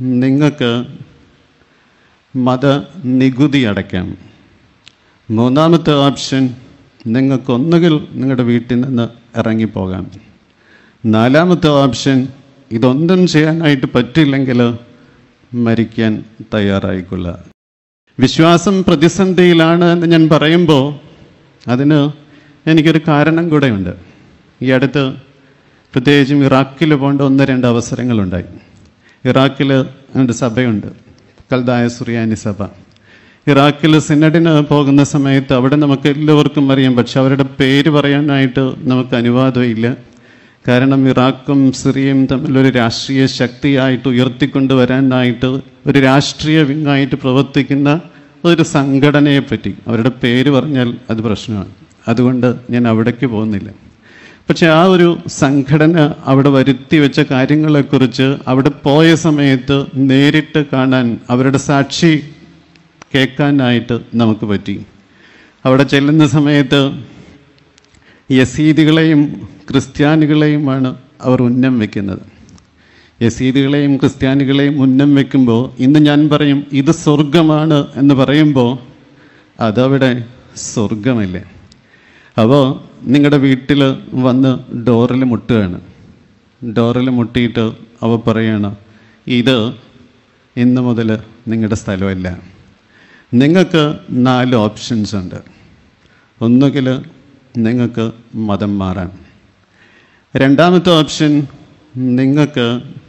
നിങ്ങൾക്ക് മത നികുതി അടയ്ക്കാം മൂന്നാമത്തെ ഓപ്ഷൻ നിങ്ങൾക്ക് ഒന്നുകിൽ നിങ്ങളുടെ വീട്ടിൽ നിന്ന് ഇറങ്ങിപ്പോകാം നാലാമത്തെ ഓപ്ഷൻ ഇതൊന്നും ചെയ്യാനായിട്ട് പറ്റില്ലെങ്കിൽ മരിക്കാൻ തയ്യാറായിക്കൊള്ളുക വിശ്വാസം പ്രതിസന്ധിയിലാണ് എന്ന് ഞാൻ പറയുമ്പോൾ അതിന് എനിക്കൊരു കാരണം കൂടെയുണ്ട് ഈ അടുത്ത് പ്രത്യേകിച്ചും ഇറാഖിൽ പോകേണ്ട ഒന്ന് രണ്ട് അവസരങ്ങളുണ്ടായി ഇറാഖിൽ ഒരു സഭയുണ്ട് കൽദായ സുറിയാനി സഭ ഇറാഖിൽ സിനഡിന് പോകുന്ന സമയത്ത് അവിടെ നമുക്ക് എല്ലാവർക്കും അറിയാം പക്ഷെ അവരുടെ പേര് പറയാനായിട്ട് നമുക്ക് അനുവാദമില്ല കാരണം ഇറാഖും സിറിയയും തമ്മിലൊരു രാഷ്ട്രീയ ശക്തിയായിട്ട് ഉയർത്തിക്കൊണ്ടുവരാനായിട്ട് ഒരു രാഷ്ട്രീയ വിങ്ങായിട്ട് പ്രവർത്തിക്കുന്ന ഒരു സംഘടനയെ പറ്റി അവരുടെ പേര് പറഞ്ഞാൽ അത് പ്രശ്നമാണ് അതുകൊണ്ട് ഞാൻ അവിടേക്ക് പോകുന്നില്ല പക്ഷെ ആ ഒരു സംഘടന അവിടെ വരുത്തി വെച്ച കാര്യങ്ങളെക്കുറിച്ച് അവിടെ പോയ സമയത്ത് നേരിട്ട് കാണാൻ അവരുടെ സാക്ഷി കേൾക്കാനായിട്ട് നമുക്ക് പറ്റി അവിടെ ചെല്ലുന്ന സമയത്ത് യസീദികളെയും ക്രിസ്ത്യാനികളെയുമാണ് അവർ ഉന്നം വെക്കുന്നത് യസീദികളെയും ക്രിസ്ത്യാനികളെയും ഉന്നം വെക്കുമ്പോൾ ഇന്ന് ഞാൻ പറയും ഇത് സ്വർഗമാണ് എന്ന് പറയുമ്പോൾ അതവിടെ സ്വർഗമല്ലേ അപ്പോൾ നിങ്ങളുടെ വീട്ടിൽ വന്ന് ഡോറിൽ മുട്ടുകയാണ് ഡോറിൽ മുട്ടിയിട്ട് അവ പറയാണ് ഇത് ഇന്ന് മുതൽ നിങ്ങളുടെ സ്ഥലമല്ല നിങ്ങൾക്ക് നാല് ഓപ്ഷൻസ് ഉണ്ട് ഒന്നുകിൽ നിങ്ങൾക്ക് മതം മാറാം രണ്ടാമത്തെ ഓപ്ഷൻ നിങ്ങൾക്ക്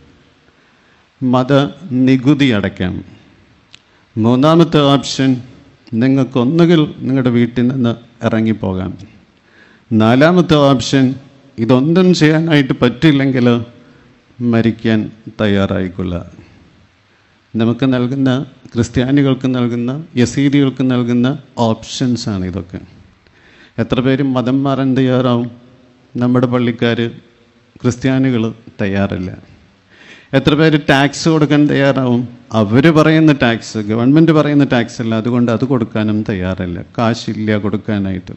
മത നികുതി അടയ്ക്കാം മൂന്നാമത്തെ ഓപ്ഷൻ നിങ്ങൾക്ക് ഒന്നുകിൽ നിങ്ങളുടെ വീട്ടിൽ നിന്ന് ഇറങ്ങിപ്പോകാം നാലാമത്തെ ഓപ്ഷൻ ഇതൊന്നും ചെയ്യാനായിട്ട് പറ്റില്ലെങ്കിൽ മരിക്കാൻ തയ്യാറായിക്കൊള്ളുക നമുക്ക് നൽകുന്ന ക്രിസ്ത്യാനികൾക്ക് നൽകുന്ന യസീദികൾക്ക് നൽകുന്ന ഓപ്ഷൻസാണ് ഇതൊക്കെ എത്ര പേരും മതം മാറാൻ തയ്യാറാവും നമ്മുടെ പള്ളിക്കാർ ക്രിസ്ത്യാനികൾ തയ്യാറല്ല എത്ര പേര് ടാക്സ് കൊടുക്കാൻ തയ്യാറാവും അവർ പറയുന്ന ടാക്സ് ഗവൺമെൻറ് പറയുന്ന ടാക്സ് അല്ല അതുകൊണ്ട് അത് കൊടുക്കാനും തയ്യാറല്ല കാശില്ല കൊടുക്കാനായിട്ട്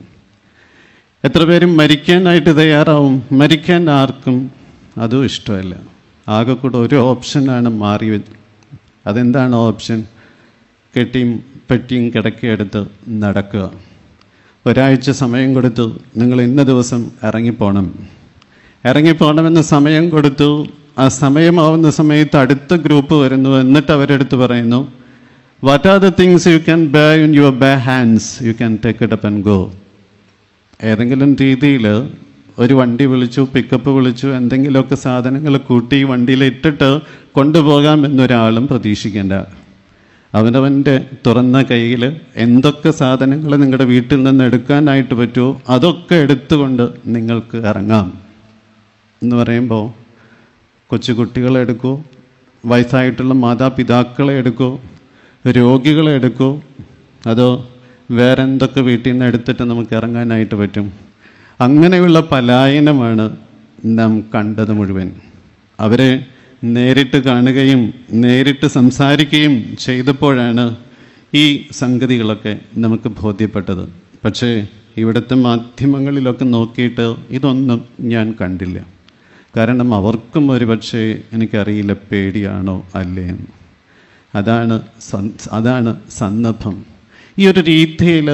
എത്ര പേരും മരിക്കാനായിട്ട് തയ്യാറാവും മരിക്കാൻ ആർക്കും അതും ഇഷ്ടമല്ല ആകെ കൂടെ ഒരു ഓപ്ഷനാണ് മാറി വെ- അതെന്താണ് ഓപ്ഷൻ കെട്ടിയും പെട്ടിയും കിടക്കിയെടുത്ത് നടക്കുക ഒരാഴ്ച സമയം കൊടുത്തു നിങ്ങൾ ഇന്ന ദിവസം ഇറങ്ങിപ്പോണം ഇറങ്ങിപ്പോണമെന്ന് സമയം കൊടുത്തു ആ സമയമാവുന്ന സമയത്ത് അടുത്ത ഗ്രൂപ്പ് വരുന്നു എന്നിട്ട് അവരെടുത്ത് പറയുന്നു what are the things you can bear in your bare hands you can take it up and go ഏതെങ്കിലും രീതിയിൽ ഒരു വണ്ടി വിളിച്ചു പിക്കപ്പ് വിളിച്ചു എന്തെങ്കിലുമൊക്കെ സാധനങ്ങൾ കൂട്ടി വണ്ടിയിൽ ഇട്ടിട്ട് കൊണ്ടുപോകാം എന്നൊരാളും പ്രതീക്ഷിക്കേണ്ട അവനവൻ്റെ തുറന്ന കയ്യിൽ എന്തൊക്കെ സാധനങ്ങൾ നിങ്ങളുടെ വീട്ടിൽ നിന്ന് എടുക്കാനായിട്ട് പറ്റുമോ അതൊക്കെ എടുത്തുകൊണ്ട് നിങ്ങൾക്ക് ഇറങ്ങാം എന്ന് പറയുമ്പോൾ കൊച്ചുകുട്ടികളെ എടുക്കൂ വയസ്സായിട്ടുള്ള മാതാപിതാക്കളെ എടുക്കൂ രോഗികളെ എടുക്കൂ അതോ വേറെ എന്തൊക്കെ വീട്ടിൽ നിന്ന് എടുത്തിട്ട് നമുക്ക് ഇറങ്ങാനായിട്ട് പറ്റും അങ്ങനെയുള്ള പലായനമാണ് നാം കണ്ടത് മുഴുവൻ അവരെ നേരിട്ട് കാണുകയും നേരിട്ട് സംസാരിക്കുകയും ചെയ്തപ്പോഴാണ് ഈ സംഗതികളൊക്കെ നമുക്ക് ബോധ്യപ്പെട്ടത് പക്ഷേ ഇവിടുത്തെ മാധ്യമങ്ങളിലൊക്കെ നോക്കിയിട്ട് ഇതൊന്നും ഞാൻ കണ്ടില്ല കാരണം അവർക്കും ഒരു പക്ഷേ എനിക്കറിയില്ല പേടിയാണോ അല്ലേ എന്ന് അതാണ് സന്- അതാണ് സന്ദർഭം ഈ ഒരു രീതിയിൽ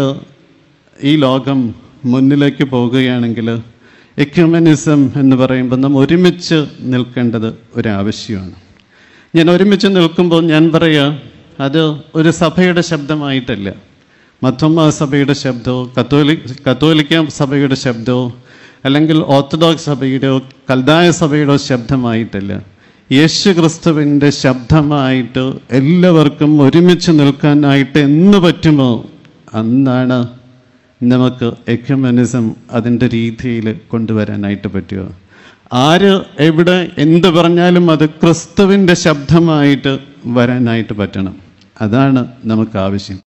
ഈ ലോകം മുന്നിലേക്ക് പോകുകയാണെങ്കിൽ എക്യുമനിസം എന്ന് പറയുമ്പോൾ നാം ഒരുമിച്ച് നിൽക്കേണ്ടത് ഒരാവശ്യമാണ് ഞാൻ ഒരുമിച്ച് നിൽക്കുമ്പോൾ ഞാൻ പറയുക അത് ഒരു സഭയുടെ ശബ്ദമായിട്ടല്ല മധ്യമ സഭയുടെ ശബ്ദമോ കത്തോലി കത്തോലിക്ക സഭയുടെ ശബ്ദമോ അല്ലെങ്കിൽ ഓർത്തഡോക്സ് സഭയുടെയോ കൽദായ സഭയുടെയോ ശബ്ദമായിട്ടല്ല യേശു ക്രിസ്തുവിൻ്റെ ശബ്ദമായിട്ട് എല്ലാവർക്കും ഒരുമിച്ച് നിൽക്കാനായിട്ട് എന്ന് പറ്റുമോ അന്നാണ് നമുക്ക് എക്യുമനിസം അതിൻ്റെ രീതിയിൽ കൊണ്ടുവരാനായിട്ട് പറ്റുക ആര് എവിടെ എന്ത് പറഞ്ഞാലും അത് ക്രിസ്തുവിൻ്റെ ശബ്ദമായിട്ട് വരാനായിട്ട് പറ്റണം അതാണ് നമുക്ക് ആവശ്യം